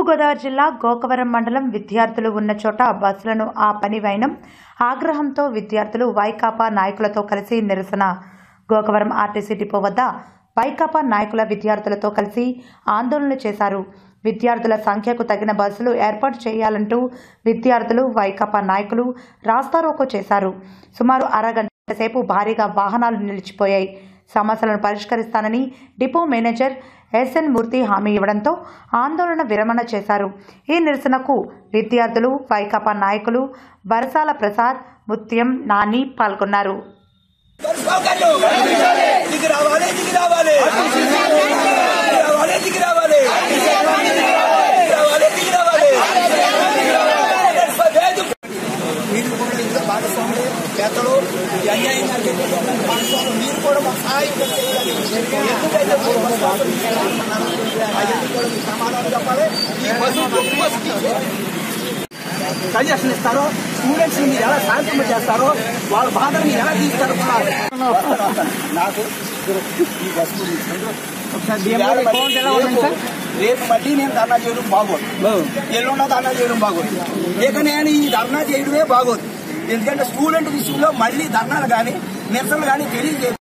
తూర్పుగోదావరి జిల్లా గోకవరం మండలం విద్యార్థులు ఉన్న చోట బస్సులను ఆపని వైనం ఆగ్రహంతో విద్యార్థులు వైకాపా నాయకులతో కలిసి నిరసన గోకవరం ఆర్టీసీ డిపో వద్ద వైకాపా నాయకుల విద్యార్థులతో కలిసి ఆందోళన చేశారు విద్యార్థుల సంఖ్యకు తగిన బస్సులు ఏర్పాటు చేయాలంటూ విద్యార్థులు వైకాపా నాయకులు రాస్తారోకో చేశారు సుమారు అరగంట సేపు భారీగా వాహనాలు నిలిచిపోయాయి సమస్యలను పరిష్కరిస్తానని డిపో మేనేజర్ ఎస్ఎన్ మూర్తి హామీ ఇవ్వడంతో ఆందోళన విరమణ చేశారు ఈ నిరసనకు విద్యార్థులు వైకాపా నాయకులు వరసాల ప్రసాద్ ముత్యం నాని పాల్గొన్నారు దిగి రావాలి దిగి రావాలి దిగి రావాలి దిగి రావాలి దిగి రావాలి దిగి రావాలి మీరు కూడా ఇందులో భాగస్వాములు పెద్దలు ఈ అన్యాయం జరిగేటువంటి భాగస్వాములు మీరు కూడా మాకు సహాయం చేయాలి ఎందుకైతే మీరు బస్సు వాసులు తీసుకుంటున్నారో, అవన్నీ కూడా మీకు సమాధానం చెప్పాలి ఈ బస్సు గొప్ప బస్సుకి సజెషన్ ఇస్తారో స్టూడెంట్స్ మీరు ఎలా శాంతింప చేస్తారో వాళ్ళ బాధను మీరు ఎలా తీస్తారు కూడా వస్తాను, వస్తాను. నాకు ఈ బస్సు గురించి రేపు- రేపు మళ్ళీ నేను ధర్నా చేయడం బాగోదు ఎల్లుండ ధర్నా చేయడం బాగోదు ఇక నేను ఈ ధర్నా చేయడమే బాగోదు ఎందుకంటే స్టూడెంట్ విషయంలో మళ్ళీ ధర్నాలు కానీ నిరసనలు కానీ తెలియజేయాలి